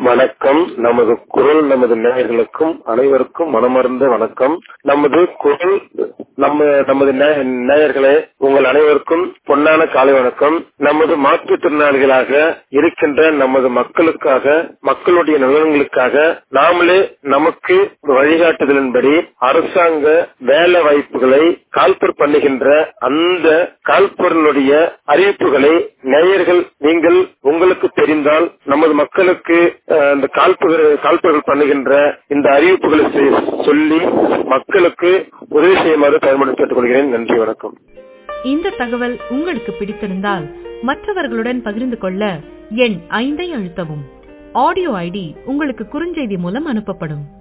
வணக்கம் நமது குரல் நமது நேயர்களுக்கும் அனைவருக்கும் மனமார்ந்த வணக்கம் நமது குரல் நம்ம நமது நே- நேயர்களே உங்கள் அனைவருக்கும் பொன்னான காலை வணக்கம் நமது மாற்றுத்திறனாளிகளாக இருக்கின்ற நமது மக்களுக்காக மக்களுடைய நலன்களுக்காக நாமளே நமக்கு வழிகாட்டுதலின்படி அரசாங்க வேலை வாய்ப்புகளை கால்பர் பண்ணுகின்ற அந்த கால்பொருளுடைய அறிவிப்புகளை நேயர்கள் நீங்கள் உங்களுக்கு தெரிந்தால் நமது மக்களுக்கு அஹ், இந்த கால்புகள் கால்பர்கள் பண்ணுகின்ற இந்த அறிவிப்புகளை செய்- சொல்லி மக்களுக்கு உதவி செய்யுமாறு பயன்படுத்தி கேட்டுக்கொள்கிறேன் நன்றி வணக்கம் இந்த தகவல் உங்களுக்கு பிடித்திருந்தால் மற்றவர்களுடன் பகிர்ந்து கொள்ள எண் ஐந்தை அழுத்தவும் ஆடியோ ஐடி உங்களுக்கு குறுஞ்செய்தி மூலம் அனுப்பப்படும்